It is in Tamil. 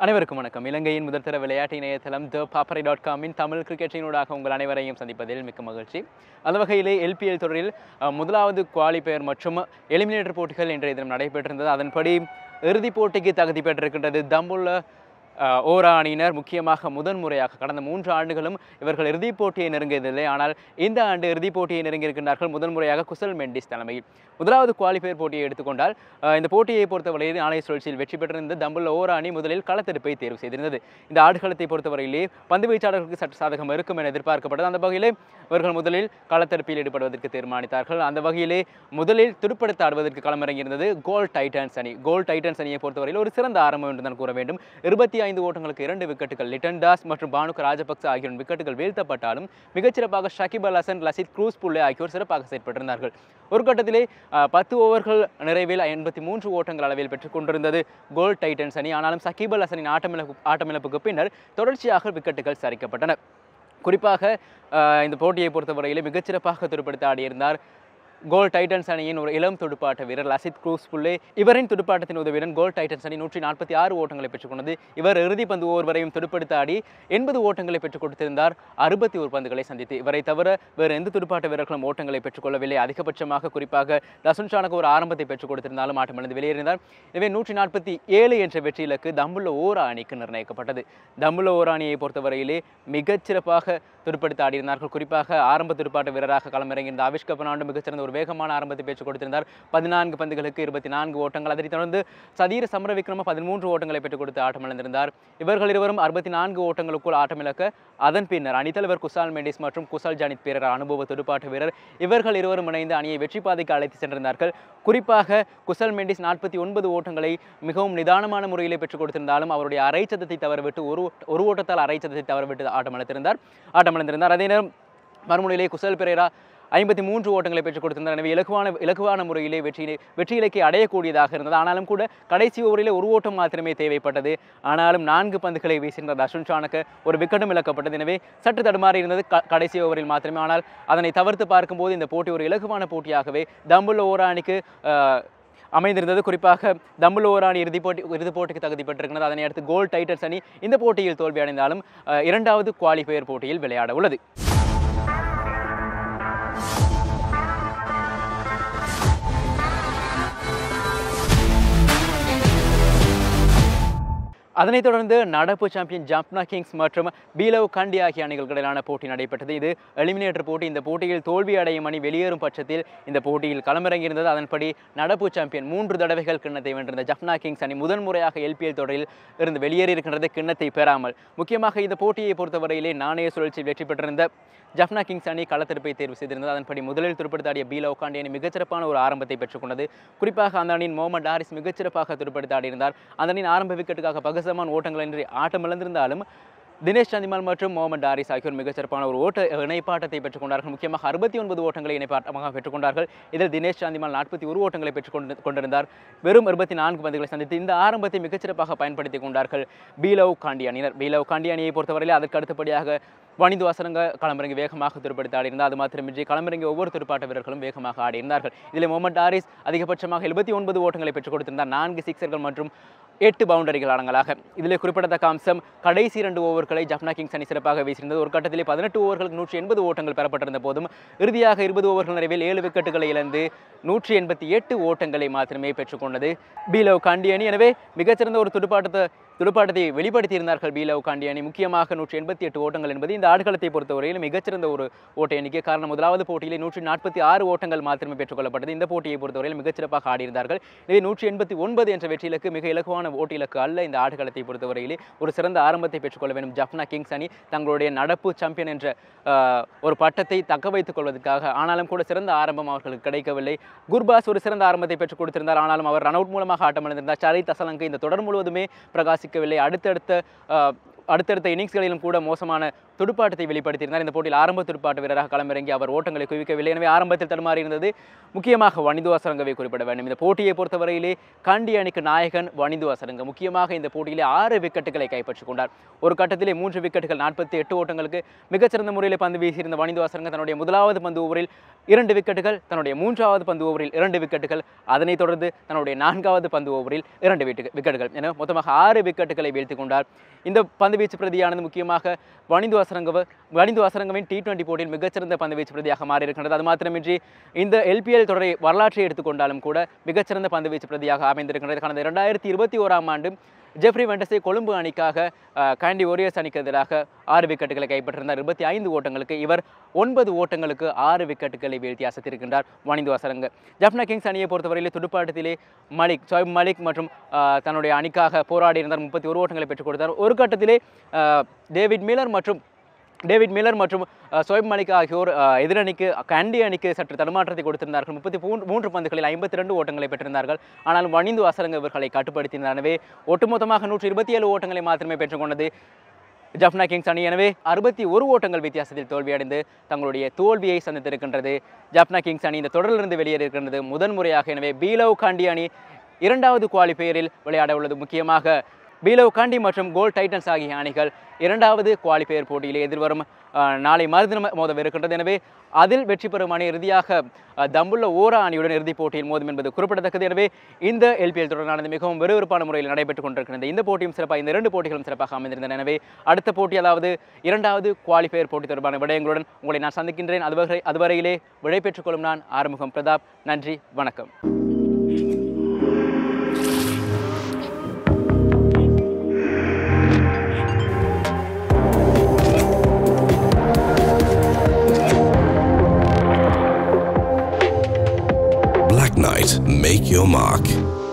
அனைவருக்கும் வணக்கம் இலங்கையின் முதற்தர விளையாட்டு இணையதளம் த பாப்பரை டாட் காமின் தமிழ் கிரிக்கெட்டினூடாக உங்கள் அனைவரையும் சந்திப்பதில் மிக்க மகிழ்ச்சி அந்த வகையிலே எல்பிஎல் தொடரில் அஹ், முதலாவது குவாலிஃபயர் மற்றும் எலிமினேட்டர் போட்டிகள் இன்றைய தினம் நடைபெற்றிருந்தது அதன்படி இறுதிப் போட்டிக்கு தகுதி பெற்றிருக்கின்றது தம்புள்ள அஹ், ஓரா அணியினர் முக்கியமாக முதன்முறையாக கடந்த மூன்று ஆண்டுகளும் இவர்கள் இறுதிப் போட்டியை நெருங்கியதில்லை ஆனால் இந்த ஆண்டு இறுதிப் போட்டியை நெருங்கியிருக்கின்றார்கள் முதன்முறையாக குசல் மெண்டிஸ் தலைமையில் முதலாவது குவாலிஃபயர் போட்டியை எடுத்துக்கொண்டால் அஹ், இந்த போட்டியை பொறுத்தவரையில் நாணய சுழற்சியில் வெற்றி பெற்றிருந்த தம்புள்ள ஓரா அணி முதலில் களத்தெடுப்பை தேர்வு செய்திருந்தது இந்த ஆடுகளத்தை பொறுத்தவரையிலே பந்து வீச்சாளர்களுக்கு சற்று சாதகம் இருக்கும் என எதிர்பார்க்கப்பட்டது அந்த வகையிலே இவர்கள் முதலில் களத்தெடுப்பில் ஈடுபடுவதற்கு தீர்மானித்தார்கள் அந்த வகையிலே முதலில் துடுப்படுத்த ஆடுவதற்கு களமிறங்கியிருந்தது கோல் டைட்டன்ஸ் அணி கோல் டைட்டன்ஸ் அணியை பொறுத்தவரையில் ஒரு சிறந்த ஆரம்பம் என்று தான் கூற வேண்டும் இருபத்தி ஐந்து ஓட்டங்களுக்கு இரண்டு விக்கெட்டுகள் லிட்டன் தாஸ் மற்றும் பானுக ராஜபக்ச ஆகியோரின் விக்கெட்டுகள் வீழ்த்தப்பட்டாலும் மிகச்சிறப்பாக ஷகிப் அல் ஹசன் லசித் க்ரூஸ் புல்லே ஆகியோர் சிறப்பாக செயற்பட்டிருந்தார்கள் ஒரு கட்டத்திலே அஹ், பத்து ஓவர்கள் நிறைவில் எண்பத்தி மூன்று ஓட்டங்கள் அளவில் பெற்றுக் கொண்டிருந்தது கோல் டைட்டன்ஸ் அணி ஆனாலும் சகிப் அல் ஹசனின் ஆட்டமிழப்பு ஆட்டமிழப்புக்கு பின்னர் தொடர்ச்சியாக விக்கெட்டுகள் சரிக்கப்பட்டன குறிப்பாக அஹ், இந்த போட்டியை பொறுத்தவரையில் மிகச்சிறப்பாக துடுப்படுத்த ஆடியிருந்தார் கோல் டைட்டன்ஸ் அணியின் ஒரு இளம் துடுப்பாட்ட வீரர் லசித் க்ரூஸ் புல்லே இவரின் துடுப்பாட்டத்தின் உதவியுடன் கோல் டைட்டன்ஸ் அணி நூற்றி நாற்பத்தி ஆறு ஓட்டங்களை பெற்றுக்கொண்டது இவர் இறுதி பந்து ஓவர் வரையும் துடுப்படுத்த ஆடி எண்பது ஓட்டங்களை பெற்றுக் கொடுத்திருந்தார் அறுபத்தி ஒரு பந்துகளை சந்தித்து இவரை தவிர வேறு எந்த துடுப்பாட்ட வீரர்களும் ஓட்டங்களை பெற்றுக்கொள்ளவில்லை அதிகபட்சமாக குறிப்பாக தசுன் சானக்கு ஒரு ஆரம்பத்தை பெற்றுக் கொடுத்திருந்தாலும் ஆட்டமிழந்து வெளியேறினார் எனவே நூற்றி நாற்பத்தி ஏழு என்ற வெற்றி இலக்கு தம்புள்ள ஓரா அணிக்கு நிர்ணயிக்கப்பட்டது தம்புள்ள ஓரா அணியை பொறுத்தவரையிலே மிகச்சிறப்பாக துடுப்படுத்த ஆடியிருந்தார்கள் குறிப்பாக ஆரம்ப துடுப்பாட்ட வீரராக களமிறங்கியிருந்த ஆவிஷ் கபனாண்டு மிகச்சிறந்த ஒரு வேகமான ஆரம்பத்தை பெற்றுக் கொடுத்திருந்தார் பதினான்கு பந்துகளுக்கு இருபத்தி நான்கு ஓட்டங்கள் அதைத் தொடர்ந்து சதீர சமரவிக்ரம பதிமூன்று ஓட்டங்களை பெற்றுக் கொடுத்து ஆட்டமிழந்திருந்தார் இவர்கள் இருவரும் அறுபத்தி நான்கு ஓட்டங்களுக்குள் ஆட்டமிழக்க அதன் பின்னர் அணித்தலைவர் குசால் மெண்டிஸ் மற்றும் குசால் ஜானித் பேரர் அனுபவ துடுப்பாட்ட வீரர் இவர்கள் இருவரும் இணைந்து அணியை வெற்றி பாதைக்கு அழைத்து சென்றிருந்தார்கள் குறிப்பாக குசல் மெண்டிஸ் நாற்பத்தி ஒன்பது ஓட்டங்களை மிகவும் நிதானமான முறையிலே பெற்றுக் கொடுத்திருந்தாலும் அவருடைய அரை சதத்தை தவறவிட்டு ஒரு ஓட்ட- ஒரு ஓட்டத்தால் அரை சதத்தை தவறவிட்டு ஆட்டமிழந்திருந்தார் ஆட்டமிழந்திருந்தார் அதே நேரம் மறுமுனையிலே குசல் பெரேரா ஐம்பத்தி மூன்று ஓட்டங்களை பெற்றுக் கொடுத்திருந்தார் எனவே இலகுவான இலகுவான முறையிலே வெற்றி வெற்றி இலக்கை அடையக்கூடியதாக இருந்தது ஆனாலும் கூட கடைசி ஓவரிலே ஒரு ஓட்டம் மாத்திரமே தேவைப்பட்டது ஆனாலும் நான்கு பந்துகளை வீசியிருந்த தர்ஷன் சாணக்க ஒரு விக்கெட்டும் இழக்கப்பட்டது எனவே சற்று தடுமாறி இருந்தது க- கடைசி ஓவரில் மாத்திரமே ஆனால் அதனை தவிர்த்து பார்க்கும்போது இந்த போட்டி ஒரு இலகுவான போட்டியாகவே தம்புள்ள ஓரா அணிக்கு ஆஹ், அமைந்திருந்தது குறிப்பாக தம்புள்ள ஓர் அணி இறுதிப் போட்டி இறுதிப் போட்டிக்கு தகுதி பெற்றிருக்கிறது அதனை அடுத்து கோல் டைட்டன்ஸ் அணி இந்த போட்டியில் தோல்வி அடைந்தாலும் ஆஹ், இரண்டாவது குவாலிஃபயர் போட்டியில் விளையாட உள்ளது அதனைத் தொடர்ந்து நடப்பு சாம்பியன் ஜாப்னா கிங்ஸ் மற்றும் பீலவ் கண்டி ஆகிய அணிகளுக்கு இடையிலான போட்டி நடைபெற்றது இது எலிமினேட்டர் போட்டி இந்த போட்டியில் தோல்வி அடையும் அணி வெளியேறும் பட்சத்தில் இந்த போட்டியில் களமிறங்கியிருந்தது அதன்படி நடப்பு சாம்பியன் மூன்று தடவைகள் கிண்ணத்தை வென்றிருந்த ஜப்னா கிங்ஸ் அணி முதன்முறையாக எல்பிஎல் தொடரில் இருந்து வெளியேறி இருக்கின்றது கிண்ணத்தை பெறாமல் முக்கியமாக இந்த போட்டியை பொறுத்தவரையிலே நாணய சுழற்சியில் வெற்றி பெற்றிருந்த ஜப்னா கிங்ஸ் அணி களத்தெடுப்பை தேர்வு செய்திருந்தது அதன்படி முதலில் துடுப்படுத்தாடிய பீலா உக்காண்டி அணி மிகச்சிறப்பான ஒரு ஆரம்பத்தை பெற்றுக்கொண்டது குறிப்பாக அந்த அணியின் முகமது ஹாரிஸ் மிகச்சிறப்பாக துடுப்படுத்த ஆடியிருந்தார் அந்த அணியின் ஆரம்ப விக்கெட்டுக்காக பகசமான் ஓட்டங்களின்றி ஆட்டம் இழந்திருந்தாலும் தினேஷ் சந்திமால் மற்றும் முகமது ஹாரிஸ் ஆகியோர் மிகச்சிறப்பான ஒரு ஓட்ட இணைப்பாட்டத்தை பெற்றுக்கொண்டார்கள் முக்கியமாக அறுபத்தி ஒன்பது ஓட்டங்களை இணைப்பாட்டமாக பெற்றுக்கொண்டார்கள் இதில் தினேஷ் சந்திமால் நாற்பத்தி ஒரு ஓட்டங்களை பெற்றுக்கொண்டு கொண்டிருந்தார் வெறும் இருபத்தி நான்கு பந்துகளை சந்தித்து இந்த ஆரம்பத்தை மிகச்சிறப்பாக பயன்படுத்தி கொண்டார்கள் பீலவ் காண்டி அணியினர் பீலவ் காண்டி அணியை பொறுத்தவரையில் அதற்கு அடுத்தபடியாக வனிந்து வாசனங்க களமிறங்கி வேகமாக துடுப்படுத்தி ஆடியிருந்தார் அது மாத்திரமின்றி களமிறங்கி ஒவ்வொரு துடுப்பாட்ட வீரர்களும் வேகமாக ஆடியிருந்தார்கள் இதில் முகமது ஹாரிஸ் அதிகபட்சமாக எழுபத்தி ஒன்பது ஓட்டங்களை பெற்றுக் கொடுத்திருந்தார் நான்கு சிக்ஸர்கள் மற்றும் எட்டு பவுண்டரிகள் அடங்கலாக இதில் குறிப்பிடத்தக்க அம்சம் கடைசி இரண்டு ஓவர்களை ஜப்னா கிங்ஸ் அணி சிறப்பாக வீசியிருந்தது ஒரு கட்டத்திலே பதினெட்டு ஓவர்களுக்கு நூற்றி எண்பது ஓட்டங்கள் பெறப்பட்டிருந்த போதும் இறுதியாக இருபது ஓவர்கள் நிறைவில் ஏழு விக்கெட்டுகளை இழந்து நூற்றி எண்பத்தி எட்டு ஓட்டங்களை மாத்திரமே பெற்றுக்கொண்டது பீலவ் காண்டி அணி எனவே மிகச்சிறந்த ஒரு துடுப்பாட்டத்தை துடுப்பாட்டத்தை வெளிப்படுத்தியிருந்தார்கள் பீலவ் காண்டி அணி முக்கியமாக நூற்றி எண்பத்தி எட்டு ஓட்டங்கள் என்பது இந்த ஆடுகளத்தை பொறுத்தவரையில் மிகச்சிறந்த ஒரு ஓட்ட எண்ணிக்கை காரணம் முதலாவது போட்டியிலே நூற்றி நாற்பத்தி ஆறு ஓட்டங்கள் மாத்திரமே பெற்றுக்கொள்ளப்பட்டது இந்த போட்டியை பொறுத்தவரையில் மிகச்சிறப்பாக ஆடியிருந்தார்கள் எனவே நூற்றி எண்பத்தி ஒன்பது என்ற வெற்றி இலக்கு மிக இலகுவான ஓட்டு இலக்கு அல்ல இந்த ஆடுகளத்தை பொறுத்தவரையிலே ஒரு சிறந்த ஆரம்பத்தை பெற்றுக்கொள்ள வேண்டும் ஜப்னா கிங்ஸ் அணி தங்களுடைய நடப்பு சாம்பியன் என்ற ஆஹ், ஒரு பட்டத்தை தக்க வைத்துக் கொள்வதற்காக ஆனாலும் கூட சிறந்த ஆரம்பம் அவர்களுக்கு கிடைக்கவில்லை குர்பாஸ் ஒரு சிறந்த ஆரம்பத்தை பெற்றுக் கொடுத்திருந்தார் ஆனாலும் அவர் ரன் அவுட் மூலமாக ஆட்டம் இழந்திருந்தார் சரித் அசலங்க இந்த தொடர் முழுவதுமே பிரகாசிக்கவில்லை அடுத்தடுத்த ஆஹ், அடுத்தடுத்த இன்னிங்ஸ்களிலும் கூட மோசமான துடுப்பாட்டத்தை வெளிப்படுத்தியிருந்தார் இந்த போட்டியில் ஆரம்ப துடுப்பாட்ட வீரராக களமிறங்கி அவர் ஓட்டங்களை குவிக்கவில்லை எனவே ஆரம்பத்தில் தடுமாறி இருந்தது முக்கியமாக வனிது அசரங்கவை குறிப்பிட வேண்டும் இந்த போட்டியை பொறுத்தவரையிலே காண்டி அணிக்கு நாயகன் வனிது அசரங்க முக்கியமாக இந்த போட்டியிலே ஆறு விக்கெட்டுகளை கைப்பற்றிக் கொண்டார் ஒரு கட்டத்திலே மூன்று விக்கெட்டுகள் நாற்பத்தி எட்டு ஓட்டங்களுக்கு மிகச்சிறந்த முறையில் பந்து வீசியிருந்த வனிது அசரங்க தன்னுடைய முதலாவது பந்து ஓவரில் இரண்டு விக்கெட்டுகள் தன்னுடைய மூன்றாவது பந்து ஓவரில் இரண்டு விக்கெட்டுகள் அதனைத் தொடர்ந்து தன்னுடைய நான்காவது பந்து ஓவரில் இரண்டு விட்டு விக்கெட்டுகள் என மொத்தமாக ஆறு விக்கெட்டுகளை வீழ்த்தி கொண்டார் இந்த பந்து வீச்சு பிரதியானது முக்கியமாக வனிந்து அசரங்கவ வனிந்து அசரங்கவின் டி டுவெண்டி போட்டியில் மிகச்சிறந்த பந்து வீச்சு பிரதியாக மாறியிருக்கின்றது அது மாத்திரமின்றி இந்த எல்பிஎல் தொடரை வரலாற்றை எடுத்துக்கொண்டாலும் கூட மிகச்சிறந்த பந்து வீச்சு பிரதியாக அமைந்திருக்கின்றது கடந்த இரண்டாயிரத்தி இருபத்தி ஓராம் ஆண்டு ஜெஃப்ரி வெண்டஸை கொழும்பு அணிக்காக அஹ், காண்டி ஓரியர்ஸ் அணிக்கு எதிராக ஆறு விக்கெட்டுகளை கைப்பற்றிருந்தார் இருபத்தி ஐந்து ஓட்டங்களுக்கு இவர் ஒன்பது ஓட்டங்களுக்கு ஆறு விக்கெட்டுகளை வீழ்த்தி அசத்திருக்கின்றார் வாணிந்து அசரங்க ஜப்னா கிங்ஸ் அணியை பொறுத்தவரையிலே துடுப்பாட்டத்திலே மலிக் சோயப் மலிக் மற்றும் அஹ், தன்னுடைய அணிக்காக போராடி இருந்தார் முப்பத்தி ஒரு ஓட்டங்களை பெற்றுக் கொடுத்தார் ஒரு கட்டத்திலே அஹ், டேவிட் மில்லர் மற்றும் டேவிட் மில்லர் மற்றும் அஹ், சோயப் மலிக் ஆகியோர் அஹ், எதிரணிக்கு கண்டி அணிக்கு சற்று தடுமாற்றத்தை கொடுத்திருந்தார்கள் முப்பத்தி மூன்று மூன்று பந்துகளில் ஐம்பத்தி ரெண்டு ஓட்டங்களை பெற்றிருந்தார்கள் ஆனால் வணிந்து அசரங்க இவர்களை கட்டுப்படுத்தினார் எனவே ஒட்டுமொத்தமாக நூற்றி இருபத்தி ஏழு ஓட்டங்களை மாத்திரமே பெற்றுக்கொண்டது ஜப்னா கிங்ஸ் அணி எனவே அறுபத்தி ஒரு ஓட்டங்கள் வித்தியாசத்தில் தோல்வியடைந்து தங்களுடைய தோல்வியை சந்தித்திருக்கின்றது ஜப்னா கிங்ஸ் அணி இந்த தொடரிலிருந்து வெளியேறியிருக்கின்றது முதன்முறையாக எனவே பீலவ் காண்டி அணி இரண்டாவது குவாலிஃபயரில் விளையாட உள்ளது முக்கியமாக பீலவ் காண்டி மற்றும் கோல் டைட்டன்ஸ் ஆகிய அணிகள் இரண்டாவது குவாலிஃபயர் போட்டியிலே எதிர்வரும் அஹ், நாளை மறுதினம் மோதவிருக்கின்றது எனவே அதில் வெற்றி பெறும் அணி இறுதியாக அஹ், தம்புள்ள ஓரா அணியுடன் இறுதிப் போட்டியில் மோதும் என்பது குறிப்பிடத்தக்கது எனவே இந்த எல்பிஎல் தொடரானது மிகவும் விறுவிறுப்பான முறையில் நடைபெற்றுக் கொண்டிருக்கிறது இந்த போட்டியும் சிறப்பாக இந்த இரண்டு போட்டிகளும் சிறப்பாக அமைந்திருந்தன எனவே அடுத்த போட்டி அதாவது இரண்டாவது குவாலிஃபயர் போட்டி தொடர்பான விடயங்களுடன் உங்களை நான் சந்திக்கின்றேன் அதுவரை அதுவரையிலே விடைபெற்றுக் கொள்ளும் நான் ஆறுமுகம் பிரதாப் நன்றி வணக்கம் Black Knight, make your mark.